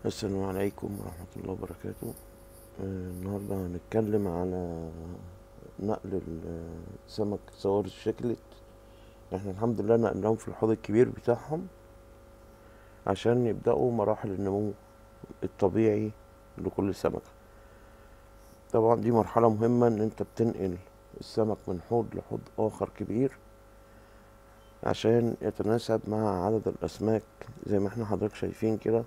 السلام عليكم ورحمة الله وبركاته آه، النهاردة هنتكلم على نقل السمك صور الشكلت احنا الحمد لله نقلناهم في الحوض الكبير بتاعهم عشان يبدأوا مراحل النمو الطبيعي لكل سمكة طبعا دي مرحلة مهمة ان انت بتنقل السمك من حوض لحوض اخر كبير عشان يتناسب مع عدد الاسماك زي ما احنا حضرتك شايفين كده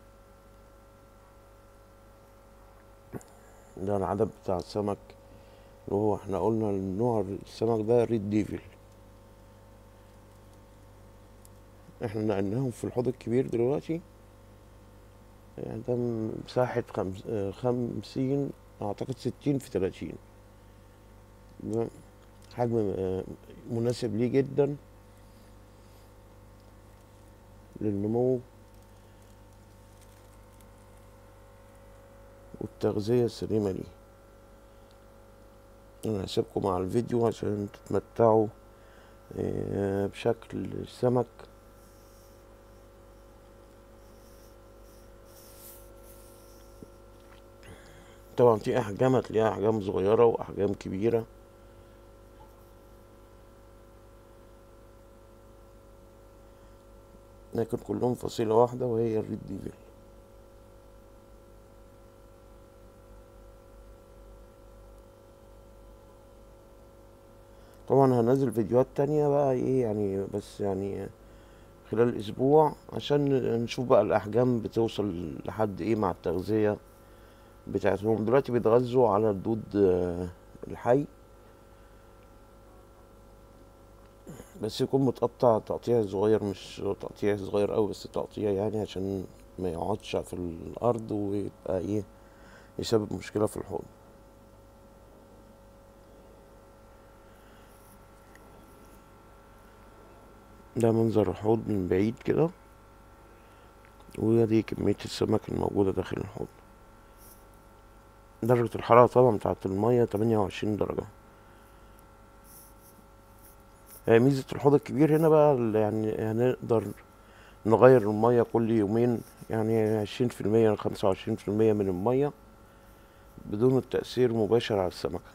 ده العدد بتاع السمك اللي هو احنا قلنا النوع السمك ده ريد ديفل احنا نقلناهم في الحوض الكبير دلوقتي يعني ده مساحة خمس خمسين اعتقد ستين في تلاتين ده حجم مناسب ليه جدا للنمو والتغذية السليمة ليه أنا هسيبكم مع الفيديو عشان تتمتعوا بشكل السمك طبعا في أحجام هتلاقيها أحجام صغيرة وأحجام كبيرة لكن كلهم فصيلة واحدة وهي الريد ديفل طبعا هنزل فيديوهات تانية بقى ايه يعني بس يعني خلال اسبوع عشان نشوف بقى الاحجام بتوصل لحد ايه مع التغذية بتاعتهم دلوقتي بيتغذوا على الدود الحي بس يكون متقطع تقطيع صغير مش تقطيع صغير اوي بس تقطيع يعني عشان ما يقعدش في الارض ويبقى ايه يسبب مشكلة في الحوض ده منظر الحوض من بعيد كده ودي كمية السمك الموجودة داخل الحوض درجة الحرارة طبعا بتاعت المية تمانية وعشرين درجة ميزة الحوض الكبير هنا بقى يعني هنقدر نغير المية كل يومين يعني عشرين في المية لخمسة وعشرين في المية من المية بدون التأثير مباشر على السمكة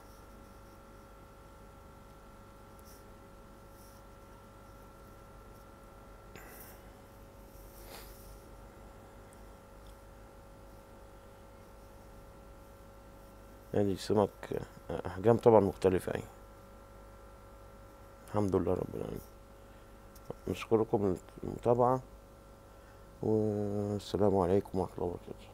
يعني سمك أحجام طبعا مختلفة يعني الحمد لله رب العالمين نشكركم المتابعة والسلام عليكم ورحمة الله وبركاته